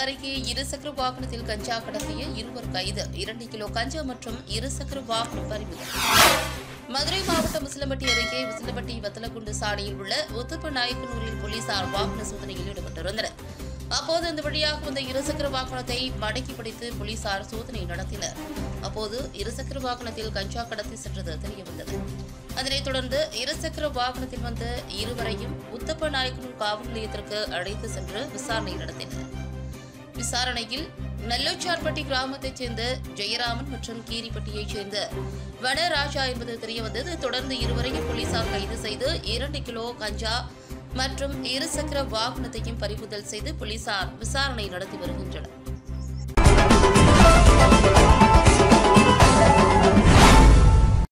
அருகே இருசக்கர வாகனத்தில் கஞ்சா கடத்திய இருவர் கைது இரண்டு கிலோ கஞ்சா மற்றும் இருசக்கர வாகனம் பறிமுதல் மதுரை மாவட்டம் உசிலம்பட்டி அருகே உசிலம்பட்டி வத்தலகுண்டு சாலையில் உள்ள ஒத்துப்பு நாயக்கனூரில் போலீசார் வாகன சோதனையில் ஈடுபட்டிருந்தனர் அப்போது அந்த வழியாக வந்த இருசக்கர வாகனத்தை மடக்கி பிடித்து போலீசார் சோதனை நடத்தினர் அப்போது இருசக்கர வாகனத்தில் கஞ்சா கடத்தி சென்றது தெரியவந்தது அதனைத் தொடர்ந்து இருசக்கர வாகனத்தில் வந்த இருவரையும் உத்தப்ப நாயக்கனூர் காவல் நிலையத்திற்கு அழைத்து சென்று விசாரணை நடத்தினர் விசாரணையில் நெல்லூச்சார்பட்டி கிராமத்தைச் சேர்ந்த ஜெயராமன் மற்றும் கீரிப்பட்டியைச் சேர்ந்த வனராஜா என்பது தெரியவந்தது தொடர்ந்து இருவரையும் போலீசார் கைது செய்து இரண்டு கிலோ கஞ்சா மற்றும் இருசக்கர வாகனத்தையும் பறிமுதல் செய்து போலீசார் விசாரணை நடத்தி வருகின்றனர்